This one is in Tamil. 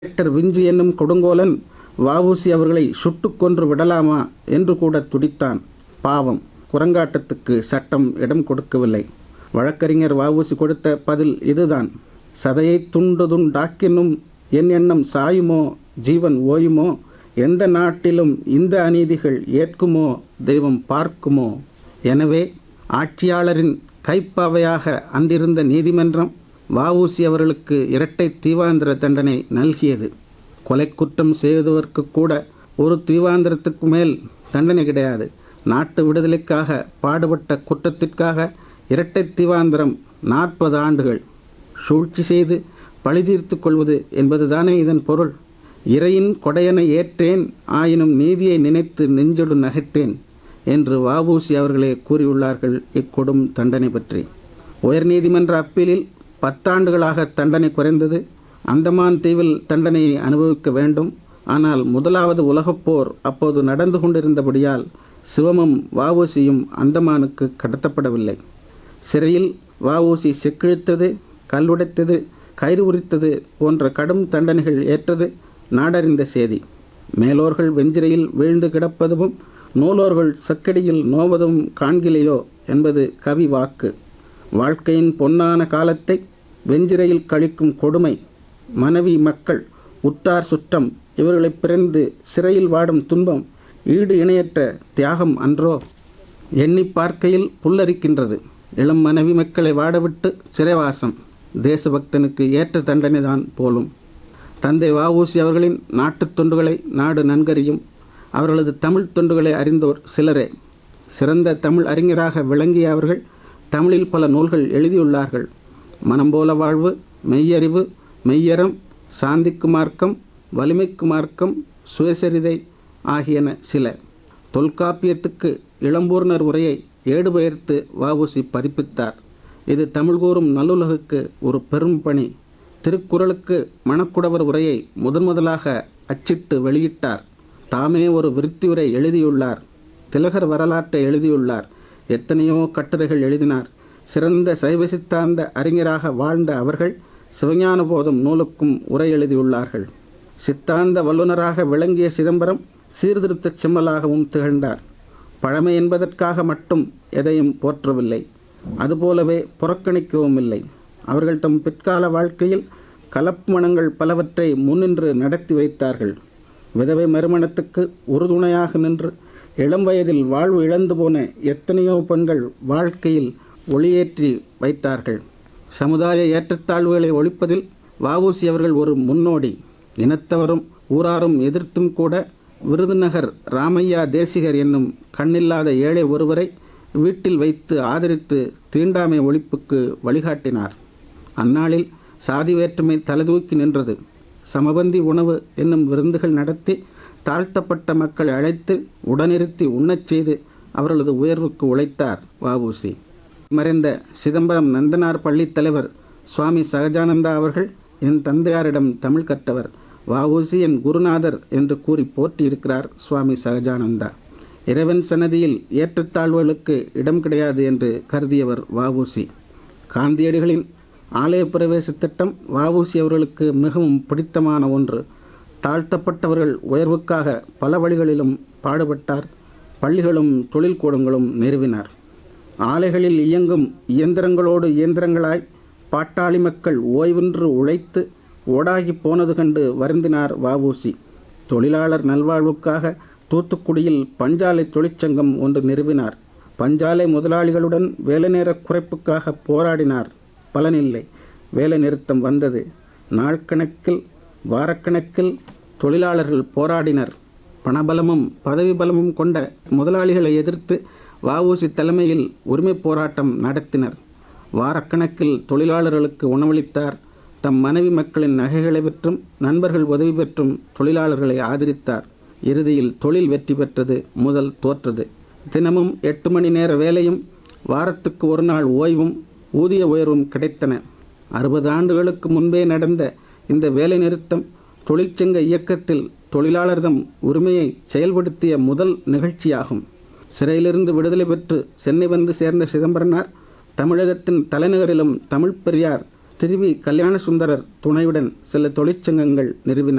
டாக்டர் விஞ்சு என்னும் கொடுங்கோலன் வஉசி அவர்களை சுட்டுக் கொன்று விடலாமா என்று கூட துடித்தான் பாவம் குரங்காட்டத்துக்கு சட்டம் இடம் கொடுக்கவில்லை வழக்கறிஞர் வஉசி கொடுத்த பதில் இதுதான் சதையை துண்டு துண்டாக்கினும் என் எண்ணம் சாயுமோ ஜீவன் ஓயுமோ எந்த நாட்டிலும் இந்த அநீதிகள் ஏற்குமோ தெய்வம் பார்க்குமோ எனவே ஆட்சியாளரின் கைப்பாவையாக அன்றிருந்த நீதிமன்றம் வஉசி அவர்களுக்கு இரட்டை தீவாந்திர தண்டனை நல்கியது கொலை குற்றம் செய்தவருக்கு கூட ஒரு தீவாந்திரத்துக்கு மேல் தண்டனை கிடையாது நாட்டு விடுதலைக்காக பாடுபட்ட குற்றத்திற்காக இரட்டை தீவாந்திரம் நாற்பது ஆண்டுகள் சூழ்ச்சி செய்து பழி தீர்த்து கொள்வது என்பதுதானே இதன் பொருள் இறையின் கொடையனை ஏற்றேன் ஆயினும் நீதியை நினைத்து நெஞ்சொடு நகைத்தேன் என்று வஉசி அவர்களே கூறியுள்ளார்கள் இக்கொடும் தண்டனை பற்றி உயர்நீதிமன்ற அப்பீலில் பத்தாண்டுகளாக தண்டனை குறைந்தது அந்தமான் தீவில் தண்டனையை அனுபவிக்க வேண்டும் ஆனால் முதலாவது உலகப் போர் அப்போது நடந்து கொண்டிருந்தபடியால் சிவமும் வஉசியும் அந்தமானுக்கு கடத்தப்படவில்லை சிறையில் வஉசி செக்கிழித்தது கல்லுடைத்தது கயிறு உரித்தது போன்ற கடும் தண்டனைகள் ஏற்றது நாடறிந்த செய்தி மேலோர்கள் வெஞ்சிரையில் வீழ்ந்து கிடப்பதும் நூலோர்கள் சக்கடியில் நோவதும் காண்கிலையோ என்பது கவி வாக்கு வாழ்க்கையின் பொன்னான காலத்தை வெஞ்சிரையில் கழிக்கும் கொடுமை மனைவி மக்கள் உற்றார் சுற்றம் இவர்களை பிறந்து சிறையில் வாடும் துன்பம் ஈடு இணையற்ற தியாகம் அன்றோ எண்ணி பார்க்கையில் புல்லரிக்கின்றது இளம் மனைவி மக்களை வாடவிட்டு சிறைவாசம் தேசபக்தனுக்கு ஏற்ற தண்டனைதான் போலும் தந்தை வஉசி அவர்களின் நாட்டுத் தொண்டுகளை நாடு நன்கறியும் அவர்களது தமிழ் தொண்டுகளை அறிந்தோர் சிலரே சிறந்த தமிழ் அறிஞராக விளங்கிய அவர்கள் தமிழில் பல நூல்கள் எழுதியுள்ளார்கள் மனம் போல வாழ்வு மெய்யறிவு மெய்யறம் சாந்திக்கு மார்க்கம் வலிமைக்கு மார்க்கம் சுயசரிதை ஆகியன சில தொல்காப்பியத்துக்கு இளம்பூர்ணர் உரையை ஏடுபெயர்த்து வஉசி பதிப்பித்தார் இது தமிழ் கூறும் நல்லுலகுக்கு ஒரு பெரும் பணி திருக்குறளுக்கு மணக்குடவர் உரையை முதன் முதலாக அச்சிட்டு வெளியிட்டார் தாமே ஒரு விருத்தியுரை எழுதியுள்ளார் திலகர் வரலாற்றை எழுதியுள்ளார் எத்தனையோ கட்டுரைகள் எழுதினார் சிறந்த சைவ சித்தாந்த அறிஞராக வாழ்ந்த அவர்கள் சிவஞான போதம் நூலுக்கும் உரை எழுதியுள்ளார்கள் சித்தாந்த வல்லுநராக விளங்கிய சிதம்பரம் சீர்திருத்தச் செம்மலாகவும் திகழ்ந்தார் பழமை என்பதற்காக மட்டும் எதையும் போற்றவில்லை அதுபோலவே புறக்கணிக்கவும் இல்லை அவர்கள் தம் பிற்கால வாழ்க்கையில் கலப்பு மனங்கள் பலவற்றை முன்னின்று நடத்தி வைத்தார்கள் விதவை மறுமணத்துக்கு உறுதுணையாக நின்று இளம் வயதில் வாழ்வு இழந்து போன எத்தனையோ பெண்கள் வாழ்க்கையில் ஒளியேற்றி வைத்தார்கள் சமுதாய ஏற்றத்தாழ்வுகளை ஒழிப்பதில் வஉசி அவர்கள் ஒரு முன்னோடி இனத்தவரும் ஊராரும் எதிர்த்தும் கூட விருதுநகர் ராமையா தேசிகர் என்னும் கண்ணில்லாத ஏழை ஒருவரை வீட்டில் வைத்து ஆதரித்து தீண்டாமை ஒழிப்புக்கு வழிகாட்டினார் அந்நாளில் சாதி வேற்றுமை தலைதூக்கி நின்றது சமபந்தி உணவு என்னும் விருந்துகள் நடத்தி தாழ்த்தப்பட்ட மக்களை அழைத்து உடனிருத்தி உண்ணச் செய்து அவர்களது உயர்வுக்கு உழைத்தார் வஉசி மறைந்த சிதம்பரம் நந்தனார் பள்ளித் தலைவர் சுவாமி சகஜானந்தா அவர்கள் என் தந்தையாரிடம் தமிழ் கற்றவர் வஉசி என் குருநாதர் என்று கூறி போற்றியிருக்கிறார் சுவாமி சகஜானந்தா இறைவன் சன்னதியில் ஏற்றத்தாழ்வுகளுக்கு இடம் கிடையாது என்று கருதியவர் வஉசி காந்தியடிகளின் ஆலய பிரவேச திட்டம் வஉசி அவர்களுக்கு மிகவும் பிடித்தமான ஒன்று தாழ்த்தப்பட்டவர்கள் உயர்வுக்காக பல வழிகளிலும் பாடுபட்டார் பள்ளிகளும் தொழில்கூடங்களும் நிறுவினார் ஆலைகளில் இயங்கும் இயந்திரங்களோடு இயந்திரங்களாய் பாட்டாளி மக்கள் ஓய்வின்றி உழைத்து ஓடாகி போனது கண்டு வருந்தினார் வஉசி தொழிலாளர் நல்வாழ்வுக்காக தூத்துக்குடியில் பஞ்சாலை தொழிற்சங்கம் ஒன்று நிறுவினார் பஞ்சாலை முதலாளிகளுடன் வேலைநேர குறைப்புக்காக போராடினார் பலனில்லை வேலை நிறுத்தம் வந்தது நாட்கணக்கில் வாரக்கணக்கில் தொழிலாளர்கள் போராடினர் பணபலமும் பதவி பலமும் கொண்ட முதலாளிகளை எதிர்த்து வஉசி தலைமையில் உரிமை போராட்டம் நடத்தினர் வாரக்கணக்கில் தொழிலாளர்களுக்கு உணவளித்தார் தம் மனைவி மக்களின் நகைகளை பெற்றும் நண்பர்கள் உதவி பெற்றும் தொழிலாளர்களை ஆதரித்தார் இறுதியில் தொழில் வெற்றி பெற்றது முதல் தோற்றது தினமும் எட்டு மணி நேர வேலையும் வாரத்துக்கு ஒரு நாள் ஓய்வும் ஊதிய உயர்வும் கிடைத்தன அறுபது ஆண்டுகளுக்கு முன்பே நடந்த இந்த வேலை நிறுத்தம் தொழிற்சங்க இயக்கத்தில் தொழிலாளர்தம் உரிமையை செயல்படுத்திய முதல் நிகழ்ச்சியாகும் சிறையிலிருந்து விடுதலை பெற்று சென்னை வந்து சேர்ந்த சிதம்பரனார் தமிழகத்தின் தலைநகரிலும் தமிழ் பெரியார் திருவி கல்யாண சுந்தரர் துணையுடன் சில தொழிற்சங்கங்கள் நிறுவினார்